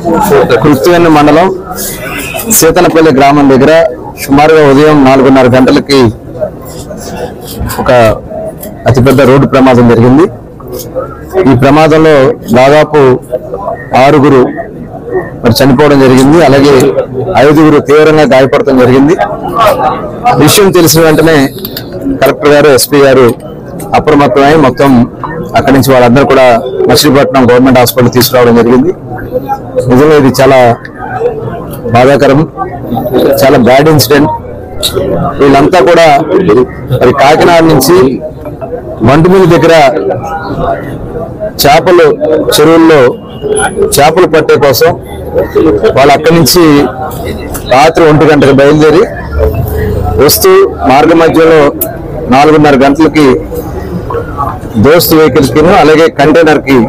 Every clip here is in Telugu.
కృష్ణవేణి మండలం సీతనపల్లి గ్రామం దగ్గర సుమారుగా ఉదయం నాలుగున్నర గంటలకి ఒక అతిపెద్ద రోడ్డు ప్రమాదం జరిగింది ఈ ప్రమాదంలో దాదాపు ఆరుగురు మరి చనిపోవడం జరిగింది అలాగే ఐదుగురు తీవ్రంగా గాయపడటం జరిగింది విషయం తెలిసిన వెంటనే కలెక్టర్ గారు ఎస్పీ గారు అప్రమత్తమై మొత్తం అక్కడి నుంచి వాళ్ళందరూ కూడా మచిలీపట్నం గవర్నమెంట్ హాస్పిటల్ తీసుకురావడం జరిగింది నిజంగా ఇది చాలా బాధాకరం చాలా బ్యాడ్ ఇన్సిడెంట్ వీళ్ళంతా కూడా మరి కాకినాడ నుంచి మండుమిల్లి దగ్గర చేపలు చెరువుల్లో చేపలు పట్టే కోసం వాళ్ళు అక్కడి నుంచి రాత్రి ఒంటి గంటకు బయలుదేరి వస్తూ మార్గ మధ్యలో నాలుగున్నర గంటలకి దోస్త్ వెహికల్స్ కి అలాగే కంటైనర్ కి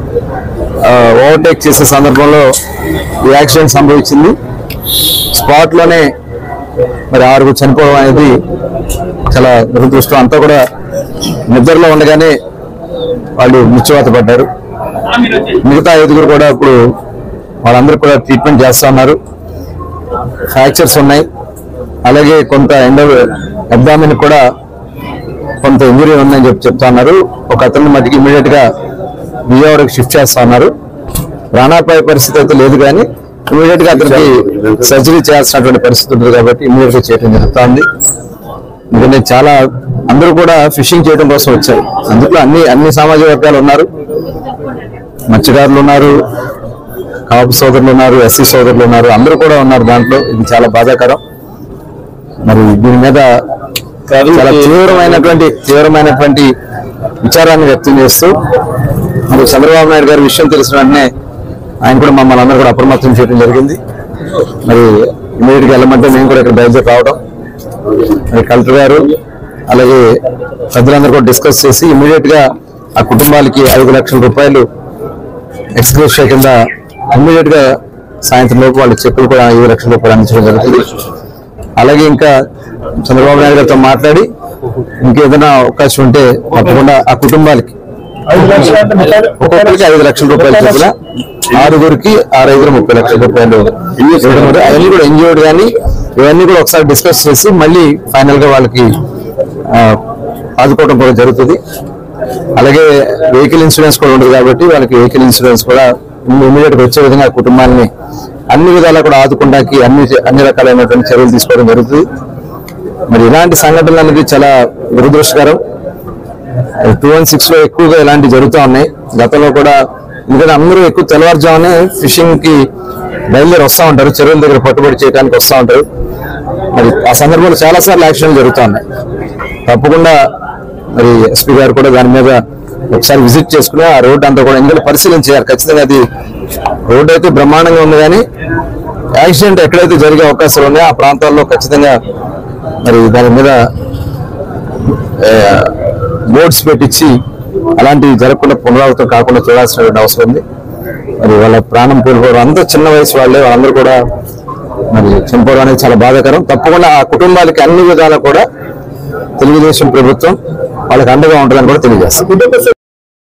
ఓవర్టేక్ చేసే సందర్భంలో ఈ యాక్సిడెంట్ సంభవించింది స్పాట్ లోనే మరి ఆరుగురు చనిపోవడం అనేది చాలా దురదృష్టం అంతా కూడా నిద్రలో ఉండగానే వాళ్ళు మృత్యువాత పడ్డారు మిగతా ఐదుగురు కూడా ఇప్పుడు వాళ్ళందరూ కూడా ట్రీట్మెంట్ చేస్తా ఉన్నారు ఫ్రాక్చర్స్ ఉన్నాయి అలాగే కొంత ఎండ అబ్డామిన్ కూడా కొంత ఇంజరీ ఉందని చెప్పి చెప్తా ఉన్నారు ఒక అతన్ని మటుకి ఇమీడియట్ గా విజయవాడకి షిఫ్ట్ చేస్తా ఉన్నారు ప్రాణాపాయ పరిస్థితి అయితే లేదు కానీ ఇమీడియట్ గా అతనికి సర్జరీ చేయాల్సినటువంటి పరిస్థితి ఉంటుంది కాబట్టి ఇమీడియట్ గా చేయడం జరుగుతుంది ఎందుకంటే చాలా అందరూ కూడా ఫిషింగ్ చేయడం కోసం వచ్చారు అందులో అన్ని అన్ని సామాజిక వర్గాలు ఉన్నారు మత్స్యకారులు ఉన్నారు కాపు సోదరులు ఉన్నారు ఎస్సీ సోదరులు ఉన్నారు అందరూ కూడా ఉన్నారు దాంట్లో ఇది చాలా బాధాకరం మరి దీని మీద చాలా తీవ్రమైనటువంటి తీవ్రమైనటువంటి విచారాన్ని వ్యక్తం చేస్తూ మరి చంద్రబాబు నాయుడు గారి విషయం తెలిసిన వెంటనే ఆయన కూడా మమ్మల్ని అందరూ కూడా అప్రమత్తం చేయడం జరిగింది మరి ఇమీడియట్ గా వెళ్ళమంటే మేము కూడా ఇక్కడ బయలుదేరి రావడం మరి కలెక్టర్ గారు అలాగే పెద్దలందరూ కూడా డిస్కస్ చేసి ఇమీడియట్ గా ఆ కుటుంబాలకి ఐదు లక్షల రూపాయలు ఎక్స్క్లూసివ్ కింద ఇమీడియట్ గా సాయంత్రం లోపు వాళ్ళ చెక్కులు కూడా ఐదు లక్షల రూపాయలు అందించడం జరుగుతుంది అలాగే ఇంకా చంద్రబాబు నాయుడు గారితో మాట్లాడి ఇంకేదైనా అవకాశం ఉంటే తప్పకుండా ఆ కుటుంబాలకి ఒక్కొక్కరికి ఐదు లక్షల రూపాయలు చొప్పున ఆరుగురికి ఆరైదుగురు ముప్పై లక్షల రూపాయలు ఇవ్వడం జరుగుతుంది. అవన్నీ కూడా ఎన్జిఓడ్ కానీ ఇవన్నీ కూడా ఒకసారి డిస్కస్ చేసి మళ్ళీ ఫైనల్ గా వాళ్ళకి ఆ, ఆదుకోవడం కూడా జరుగుతుంది అలాగే వెహికల్ ఇన్సూరెన్స్ కూడా ఉండదు కాబట్టి వాళ్ళకి వెహికల్ ఇన్సూరెన్స్ కూడా ఇమీడియట్ గా వచ్చే విధంగా ఆ కుటుంబాన్ని అన్ని విధాలా కూడా ఆదుకోవడానికి అన్ని అన్ని రకాలైనటువంటి చర్యలు తీసుకోవడం జరుగుతుంది మరి ఇలాంటి సంఘటనలు అనేది చాలా దురదృష్టకరం టూ వన్ సిక్స్ లో ఎక్కువగా ఇలాంటివి జరుగుతూ ఉన్నాయి గతంలో కూడా ఎందుకంటే అందరూ ఎక్కువ తెల్లవారుజామునే ఫిషింగ్ కి బయలుదేరి వస్తూ ఉంటారు చెరువుల దగ్గర పట్టుబడి చేయడానికి వస్తూ ఉంటారు మరి ఆ సందర్భంలో చాలా సార్లు యాక్సిడెంట్లు జరుగుతూ ఉన్నాయి తప్పకుండా మరి ఎస్పీ గారు కూడా దాని మీద ఒకసారి విజిట్ చేసుకుని ఆ రోడ్ అంతా కూడా ఎందుకంటే పరిశీలన చేయాలి ఖచ్చితంగా అది రోడ్ అయితే బ్రహ్మాండంగా ఉంది కానీ యాక్సిడెంట్ ఎక్కడైతే జరిగే అవకాశాలు ఉన్నాయో ఆ ప్రాంతాల్లో ఖచ్చితంగా మరి దాని మీద బోర్డ్స్ పెట్టించి అలాంటివి జరగకుండా పునరావృతం కాకుండా చూడాల్సినటువంటి అవసరం ఉంది మరి వాళ్ళ ప్రాణం కోల్పోవడం అంత చిన్న వయసు వాళ్ళే వాళ్ళందరూ కూడా మరి చనిపోవడం అనేది చాలా బాధాకరం తప్పకుండా ఆ కుటుంబాలకి అన్ని విధాలా కూడా తెలుగుదేశం ప్రభుత్వం వాళ్ళకి అండగా ఉంటుందని కూడా తెలియజేస్తుంది